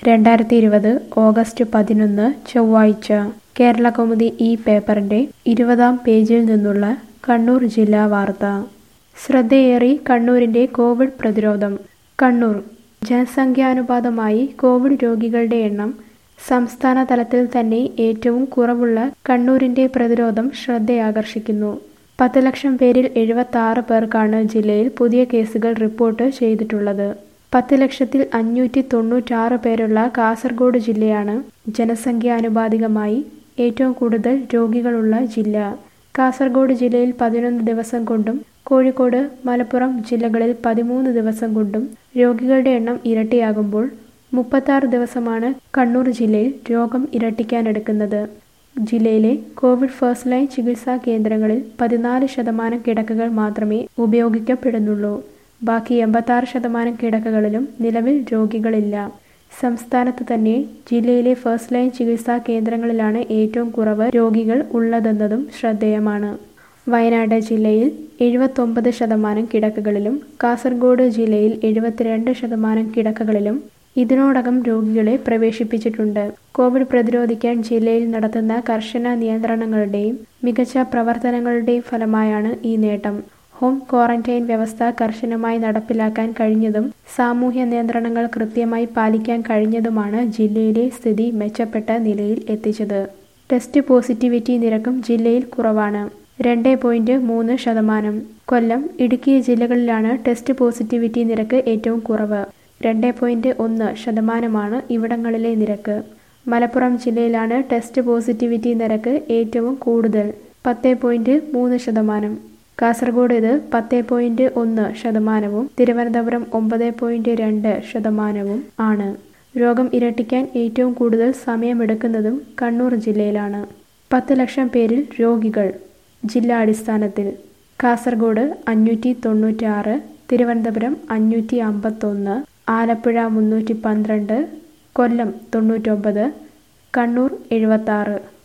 രണ്ടായിരത്തി ഇരുപത് ഓഗസ്റ്റ് പതിനൊന്ന് ചൊവ്വാഴ്ച കേരളകൗമുദി ഈ പേപ്പറിന്റെ ഇരുപതാം പേജിൽ നിന്നുള്ള കണ്ണൂർ ജില്ലാ വാർത്ത ശ്രദ്ധയേറി കണ്ണൂരിന്റെ കോവിഡ് പ്രതിരോധം കണ്ണൂർ ജനസംഖ്യാനുപാതമായി കോവിഡ് രോഗികളുടെ എണ്ണം സംസ്ഥാന തലത്തിൽ തന്നെ ഏറ്റവും കുറവുള്ള കണ്ണൂരിന്റെ പ്രതിരോധം ശ്രദ്ധയാകർഷിക്കുന്നു പത്ത് ലക്ഷം പേരിൽ എഴുപത്തി ആറ് പേർക്കാണ് ജില്ലയിൽ പുതിയ കേസുകൾ റിപ്പോർട്ട് ചെയ്തിട്ടുള്ളത് പത്ത് ലക്ഷത്തിൽ അഞ്ഞൂറ്റി തൊണ്ണൂറ്റാറ് പേരുള്ള കാസർഗോഡ് ജില്ലയാണ് ജനസംഖ്യാനുപാതികമായി ഏറ്റവും കൂടുതൽ രോഗികളുള്ള ജില്ല കാസർഗോഡ് ജില്ലയിൽ പതിനൊന്ന് ദിവസം കൊണ്ടും കോഴിക്കോട് മലപ്പുറം ജില്ലകളിൽ പതിമൂന്ന് ദിവസം കൊണ്ടും രോഗികളുടെ എണ്ണം ഇരട്ടിയാകുമ്പോൾ മുപ്പത്താറ് ദിവസമാണ് കണ്ണൂർ ജില്ലയിൽ രോഗം ഇരട്ടിക്കാനെടുക്കുന്നത് ജില്ലയിലെ കോവിഡ് ഫസ്റ്റ് ലൈൻ ചികിത്സാ കേന്ദ്രങ്ങളിൽ പതിനാല് ശതമാനം കിടക്കകൾ മാത്രമേ ഉപയോഗിക്കപ്പെടുന്നുള്ളൂ ബാക്കി എൺപത്താറ് ശതമാനം കിടക്കകളിലും നിലവിൽ രോഗികളില്ല സംസ്ഥാനത്ത് തന്നെ ജില്ലയിലെ ഫസ്റ്റ് ലൈൻ ചികിത്സാ കേന്ദ്രങ്ങളിലാണ് ഏറ്റവും കുറവ് രോഗികൾ ഉള്ളതെന്നതും ശ്രദ്ധേയമാണ് വയനാട് ജില്ലയിൽ എഴുപത്തൊമ്പത് ശതമാനം കിടക്കകളിലും കാസർഗോഡ് ജില്ലയിൽ എഴുപത്തിരണ്ട് ശതമാനം കിടക്കകളിലും ഇതിനോടകം രോഗികളെ പ്രവേശിപ്പിച്ചിട്ടുണ്ട് കോവിഡ് പ്രതിരോധിക്കാൻ ജില്ലയിൽ നടത്തുന്ന കർശന നിയന്ത്രണങ്ങളുടെയും മികച്ച പ്രവർത്തനങ്ങളുടെയും ഫലമായാണ് ഈ നേട്ടം ഹോം ക്വാറന്റൈൻ വ്യവസ്ഥ കർശനമായി നടപ്പിലാക്കാൻ കഴിഞ്ഞതും സാമൂഹ്യ നിയന്ത്രണങ്ങൾ കൃത്യമായി പാലിക്കാൻ കഴിഞ്ഞതുമാണ് ജില്ലയിലെ സ്ഥിതി മെച്ചപ്പെട്ട നിലയിൽ എത്തിച്ചത് ടെസ്റ്റ് പോസിറ്റിവിറ്റി നിരക്കും ജില്ലയിൽ കുറവാണ് രണ്ട് പോയിന്റ് മൂന്ന് ശതമാനം കൊല്ലം ഇടുക്കി ജില്ലകളിലാണ് ടെസ്റ്റ് പോസിറ്റിവിറ്റി നിരക്ക് ഏറ്റവും കുറവ് രണ്ട് പോയിന്റ് ഒന്ന് ശതമാനമാണ് ഇവിടങ്ങളിലെ നിരക്ക് മലപ്പുറം ജില്ലയിലാണ് ടെസ്റ്റ് പോസിറ്റിവിറ്റി നിരക്ക് ഏറ്റവും കൂടുതൽ പത്ത് പോയിന്റ് മൂന്ന് ശതമാനം കാസർഗോഡ് ഇത് പത്ത് പോയിന്റ് ഒന്ന് ശതമാനവും തിരുവനന്തപുരം ഒമ്പത് പോയിന്റ് രണ്ട് ശതമാനവും ആണ് രോഗം ഇരട്ടിക്കാൻ ഏറ്റവും കൂടുതൽ സമയമെടുക്കുന്നതും കണ്ണൂർ ജില്ലയിലാണ് പത്ത് ലക്ഷം പേരിൽ രോഗികൾ ജില്ലാടിസ്ഥാനത്തിൽ കാസർഗോഡ് അഞ്ഞൂറ്റി തൊണ്ണൂറ്റാറ് തിരുവനന്തപുരം അഞ്ഞൂറ്റി അമ്പത്തൊന്ന് ആലപ്പുഴ മുന്നൂറ്റി പന്ത്രണ്ട് കൊല്ലം തൊണ്ണൂറ്റൊമ്പത് കണ്ണൂർ എഴുപത്താറ്